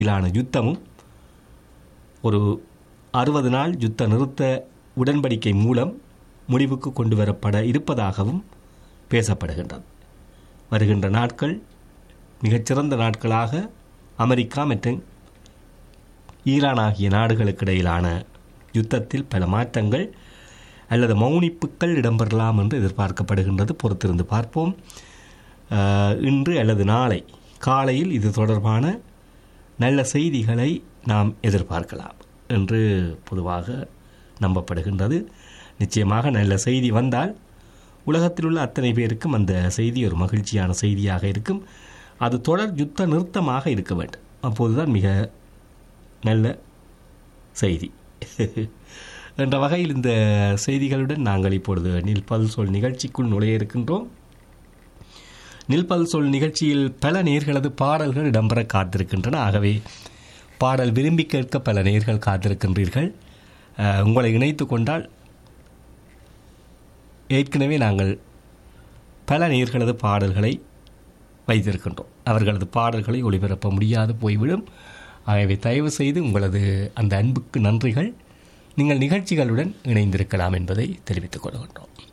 இலான யுத்தமும் ஒரு அறுபது நாள் யுத்த நிறுத்த உடன்படிக்கை மூலம் முடிவுக்கு கொண்டு வரப்பட இருப்பதாகவும் பேசப்படுகின்றது வருகின்ற நாட்கள் மிகச்சிறந்த நாட்களாக அமெரிக்கா மற்றும் ஈரான் ஆகிய நாடுகளுக்கு இடையிலான யுத்தத்தில் பல மாற்றங்கள் அல்லது மௌனிப்புக்கள் இடம்பெறலாம் என்று எதிர்பார்க்கப்படுகின்றது பொறுத்திருந்து பார்ப்போம் அஹ், இன்று அல்லது நாளை காலையில் இது தொடர்பான நல்ல செய்திகளை நாம் எதிர்பார்க்கலாம் என்று பொதுவாக நம்பப்படுகின்றது நிச்சயமாக நல்ல செய்தி வந்தால் உலகத்தில் உள்ள அத்தனை பேருக்கும் அந்த செய்தி ஒரு மகிழ்ச்சியான செய்தியாக இருக்கும் அது தொடர் யுத்த நிறுத்தமாக இருக்க வேண்டும் அப்போதுதான் மிக நல்ல செய்தி என்ற வகையில் இந்த செய்திகளுடன் நாங்கள் இப்பொழுது நில்பல் சொல் நிகழ்ச்சிக்குள் நுழைய இருக்கின்றோம் நில்பல் சொல் நிகழ்ச்சியில் பல நேர்களது பாடல்கள் இடம்பெற காத்திருக்கின்றன ஆகவே பாடல் விரும்பி கேட்க பல நேர்கள் காத்திருக்கின்றீர்கள் அஹ், உங்களை இணைத்து கொண்டால் ஏற்கனவே நாங்கள் பல நேர்களது பாடல்களை வைத்திருக்கின்றோம் அவர்களது பாடல்களை ஒளிபரப்ப முடியாது போய்விடும் ஆகவே தயவு செய்து உங்களது அந்த அன்புக்கு நன்றிகள் நீங்கள் நிகழ்ச்சிகளுடன் இணைந்திருக்கலாம் என்பதை தெரிவித்துக் கொள்கின்றோம்